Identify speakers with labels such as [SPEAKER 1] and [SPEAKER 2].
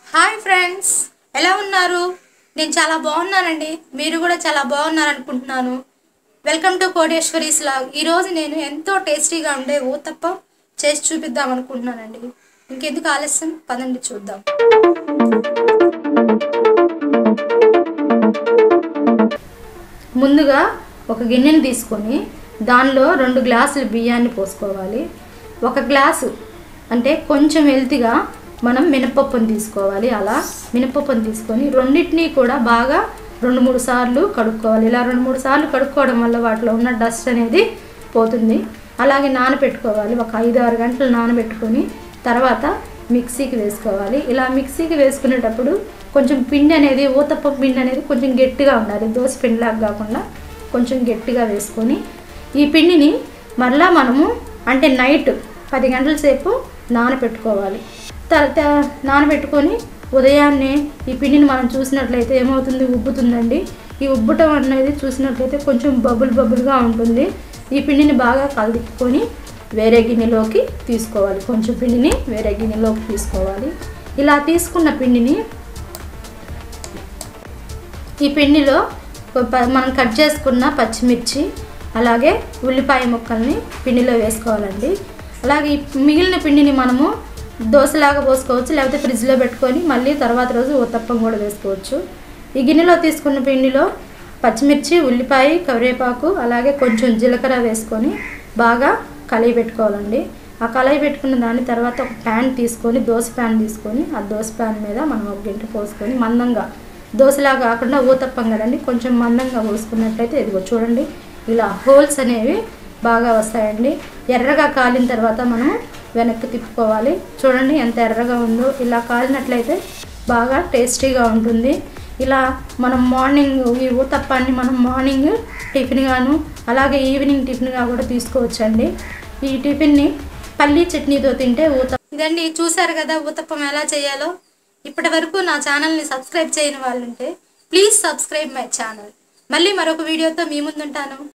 [SPEAKER 1] hi friends ఎలా ఉన్నారు నేను చాలా బాగున్నానండి మీరు కూడా చాలా బాగున్నారు అనుకుంటున్నాను వెల్కమ్ టు కోటేశ్వరీస్ లాగ్ ఈరోజు నేను ఎంతో టేస్టీగా ఉండే ఊతప్పం చేసి చూపిద్దాం అనుకుంటున్నానండి ఇంకెందుకు ఆలస్యం పదండి చూద్దాం ముందుగా ఒక గిన్నెని తీసుకొని దానిలో రెండు గ్లాసులు బియ్యాన్ని పోసుకోవాలి ఒక గ్లాసు అంటే కొంచెం హెల్తీగా మనం మినపప్పుని తీసుకోవాలి అలా మినపప్పుని తీసుకొని రెండింటినీ కూడా బాగా రెండు మూడు సార్లు కడుక్కోవాలి ఇలా రెండు మూడు సార్లు కడుక్కోవడం వల్ల వాటిలో ఉన్న డస్ట్ అనేది పోతుంది అలాగే నానబెట్టుకోవాలి ఒక ఐదు ఆరు గంటలు నానబెట్టుకొని తర్వాత మిక్సీకి వేసుకోవాలి ఇలా మిక్సీకి వేసుకునేటప్పుడు కొంచెం పిండి అనేది ఊతప్పం పిండి అనేది కొంచెం గట్టిగా ఉండాలి దోశ పిండిలాగా కాకుండా కొంచెం గట్టిగా వేసుకొని ఈ పిండిని మరలా మనము అంటే నైట్ పది గంటల సేపు నానబెట్టుకోవాలి తర్వాత నానబెట్టుకొని ఉదయాన్నే ఈ పిండిని మనం చూసినట్లయితే ఏమవుతుంది ఉబ్బుతుందండి ఈ ఉబ్బటం అనేది చూసినట్లయితే కొంచెం బబుల్ బబుల్గా ఉంటుంది ఈ పిండిని బాగా కలుపుకొని వేరే గిన్నెలోకి తీసుకోవాలి కొంచెం పిండిని వేరే గిన్నెలోకి తీసుకోవాలి ఇలా తీసుకున్న పిండిని ఈ పిండిలో ప- మనం కట్ చేసుకున్న పచ్చిమిర్చి అలాగే ఉల్లిపాయ ముక్కల్ని పిండిలో వేసుకోవాలండి అలాగే ఈ మిగిలిన పిండిని మనము దోశలాగా పోసుకోవచ్చు లేకపోతే ఫ్రిడ్జ్లో పెట్టుకొని మళ్ళీ తర్వాత రోజు ఉత్తప్పం కూడా వేసుకోవచ్చు ఈ గిన్నెలో తీసుకున్న పిండిలో పచ్చిమిర్చి ఉల్లిపాయ కరివేపాకు అలాగే కొంచెం జీలకర్ర వేసుకొని బాగా కలయి పెట్టుకోవాలండి ఆ కలయి పెట్టుకున్న దాని తర్వాత ఒక ప్యాన్ తీసుకొని దోశ ప్యాన్ తీసుకొని ఆ దోశ ప్యాన్ మీద మనం ఒక గంట పోసుకొని మందంగా దోశలా కాకుండా ఊతప్పం కదండి కొంచెం మందంగా పోసుకున్నట్లయితే ఇదిగో చూడండి ఇలా హోల్స్ అనేవి బాగా వస్తాయండి ఎర్రగా కాలిన తర్వాత మనం వెనక్కి తిప్పుకోవాలి చూడండి ఎంత ఎర్రగా ఉందో ఇలా కాలినట్లయితే బాగా టేస్టీగా ఉంటుంది ఇలా మనం మార్నింగ్ ఈ ఊతప్పాన్ని మనం మార్నింగ్ టిఫిన్ గాను అలాగే ఈవినింగ్ టిఫిన్గా కూడా తీసుకోవచ్చండి ఈ టిఫిన్ని పల్లీ చట్నీతో తింటే ఊత ఇదండి చూసారు కదా ఊతప్పం ఎలా చేయాలో ఇప్పటి వరకు నా ఛానల్ని సబ్స్క్రైబ్ చేయని వాళ్ళుంటే ప్లీజ్ సబ్స్క్రైబ్ మై ఛానల్ మళ్ళీ మరొక వీడియోతో మీ ముందుంటాను